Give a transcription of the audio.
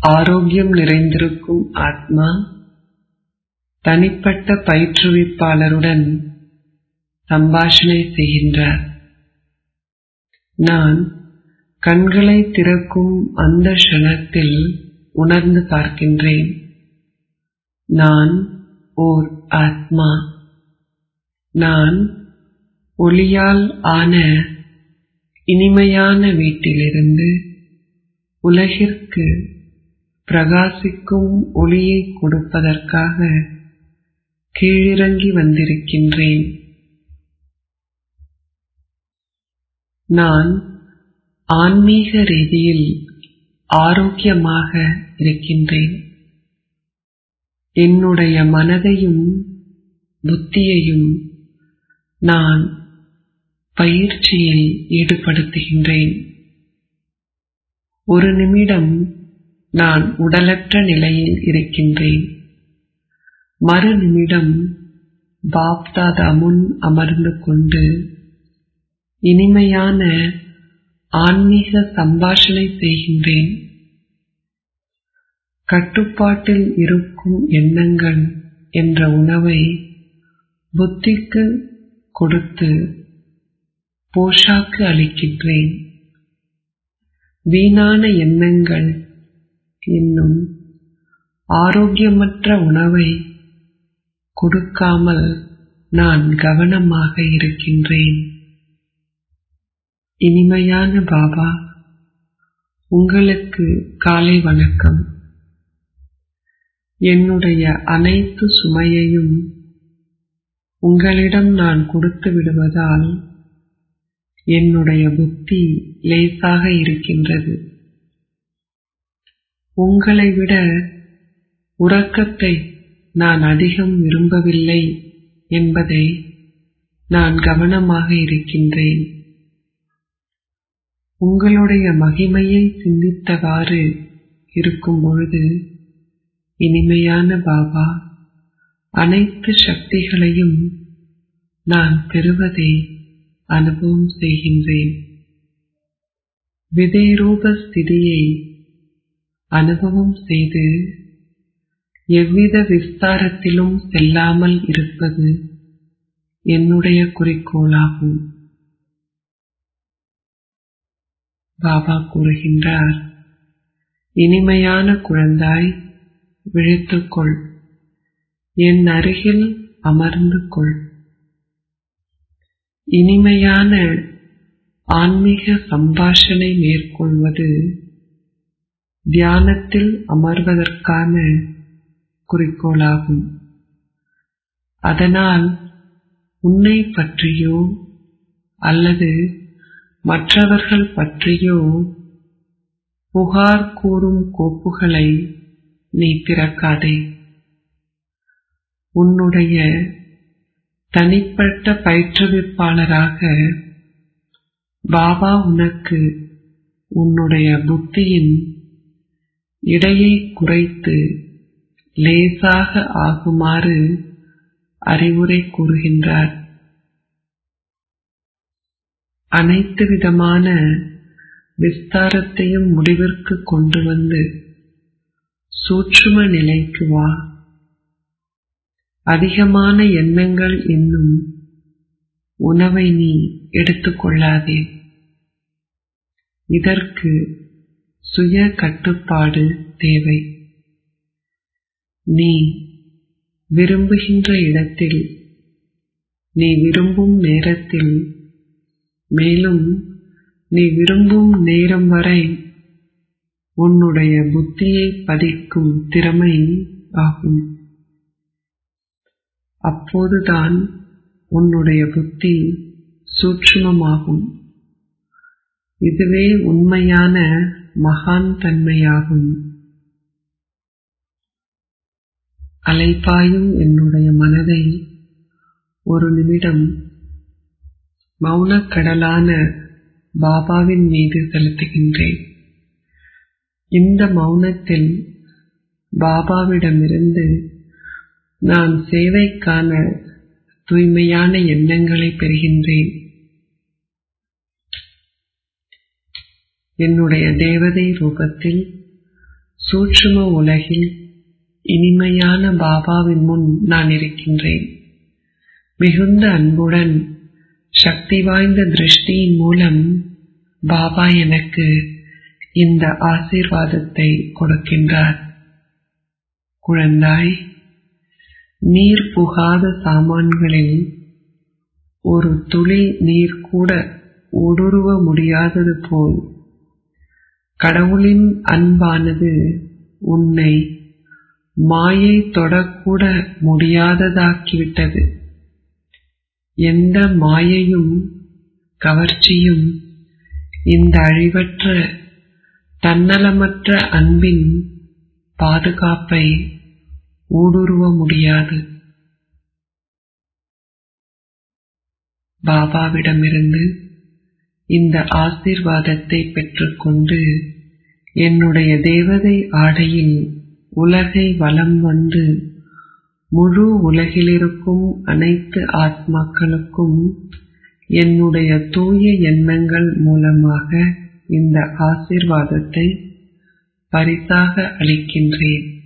ஆரோக்கியம் நிறைந்திருக்கும் ஆத்மா தனிப்பட்ட பயிற்றுவிப்பாளருடன் சம்பாஷணை செய்கின்றார் நான் கண்களை திறக்கும் அந்த க்ஷணத்தில் உணர்ந்து பார்க்கின்றேன் நான் ஓர் ஆத்மா நான் ஒளியால் ஆன இனிமையான வீட்டிலிருந்து உலகிற்கு பிரகாசிக்கும் ஒளியை கொடுப்பதற்காக கீழிறங்கி வந்திருக்கின்றேன் நான் ஆன்மீக ரீதியில் ஆரோக்கியமாக இருக்கின்றேன் என்னுடைய மனதையும் புத்தியையும் நான் பயிற்சியில் ஈடுபடுத்துகின்றேன் ஒரு நிமிடம் நான் உடலற்ற நிலையில் இருக்கின்றேன் மறு நிமிடம் பாப்தாதா முன் அமர்ந்து கொண்டு இனிமையான ஆன்மீக சம்பாஷணை செய்கின்றேன் கட்டுப்பாட்டில் இருக்கும் எண்ணங்கள் என்ற உணவை புத்திக்கு கொடுத்து போஷாக்கு அளிக்கின்றேன் வீணான எண்ணங்கள் என்னும் ஆரோக்கியமற்ற உணவை கொடுக்காமல் நான் கவனமாக இருக்கின்றேன் இனிமையான பாபா உங்களுக்கு காலை வணக்கம் என்னுடைய அனைத்து சுமையையும் உங்களிடம் நான் கொடுத்து விடுவதால் என்னுடைய புத்தி லேசாக இருக்கின்றது உங்களை விட உறக்கத்தை நான் அதிகம் விரும்பவில்லை என்பதை நான் கவனமாக இருக்கின்றேன் உங்களுடைய மகிமையை சிந்தித்தவாறு இருக்கும் பொழுது இனிமையான பாபா அனைத்து சக்திகளையும் நான் பெறுவதை அனுபவம் செய்கின்றேன் விதைரூப ஸ்திதியை அனுபவம் செய்து எவ்வித விஸ்தாரத்திலும் செல்லாமல் இருப்பது என்னுடைய குறிக்கோளாகும் பாபா கூறுகின்றார் இனிமையான குழந்தாய் விழித்துக்கொள் என் அருகில் அமர்ந்து கொள் இனிமையான ஆன்மீக சம்பாஷணை மேற்கொள்வது தியானத்தில் அமர்வதற்கான குறிக்கோளாகும் அதனால் உன்னை பற்றியோ அல்லது மற்றவர்கள் பற்றியோ புகார் கூறும் கோப்புகளை நீ திறக்காதே உன்னுடைய தனிப்பட்ட பயிற்றுவிப்பாளராக பாபா உனக்கு உன்னுடைய புத்தியின் இடையை குறைத்து லேசாக ஆகுமாறு அறிவுரை கூறுகின்றார் அனைத்து விதமான விஸ்தாரத்தையும் முடிவிற்கு கொண்டு வந்து சூட்சும நிலைக்கு வா அதிகமான எண்ணங்கள் என்னும் உணவை நீ எடுத்துக்கொள்ளாதே இதற்கு சுய கட்டுப்பாடு தேவை நீ விரும்புகின்ற இடத்தில் நீ விரும்பும் நேரத்தில் மேலும் நீ விரும்பும் நேரம் வரை உன்னுடைய புத்தியை பதிக்கும் திறமை ஆகும் அப்போதுதான் உன்னுடைய புத்தி சூட்சுமமாகும் இதுவே உண்மையான மகான் தன்மையாகும் அலைபாயும் என்னுடைய மனதை ஒரு நிமிடம் மௌனக்கடலான பாபாவின் மீது செலுத்துகின்றேன் இந்த மௌனத்தில் பாபாவிடமிருந்து நான் சேவைக்கான தூய்மையான எண்ணங்களை பெறுகின்றேன் என்னுடைய தேவதை ரூபத்தில் சூட்சும உலகில் இனிமையான பாபாவின் முன் நான் இருக்கின்றேன் மிகுந்த அன்புடன் சக்தி வாய்ந்த திருஷ்டியின் மூலம் பாபா எனக்கு இந்த ஆசீர்வாதத்தை கொடுக்கின்றார் குழந்தாய் நீர் புகாத சாமான்களில் ஒரு துளி நீர் கூட ஊடுருவ முடியாதது போல் கடவுளின் அன்பானது உன்னை மாயை தொடக்கூட முடியாததாக்கிவிட்டது எந்த மாயையும் கவர்ச்சியும் இந்த அழிவற்ற தன்னலமற்ற அன்பின் பாதுகாப்பை ஊடுருவ முடியாது பாபாவிடமிருந்து இந்த ஆசீர்வாதத்தை பெற்றுக்கொண்டு என்னுடைய தேவதை ஆடையில் உலகை வலம் வந்து முழு உலகிலிருக்கும் அனைத்து ஆத்மாக்களுக்கும் என்னுடைய தூய எண்ணங்கள் மூலமாக இந்த ஆசீர்வாதத்தை பரிசாக அளிக்கின்றேன்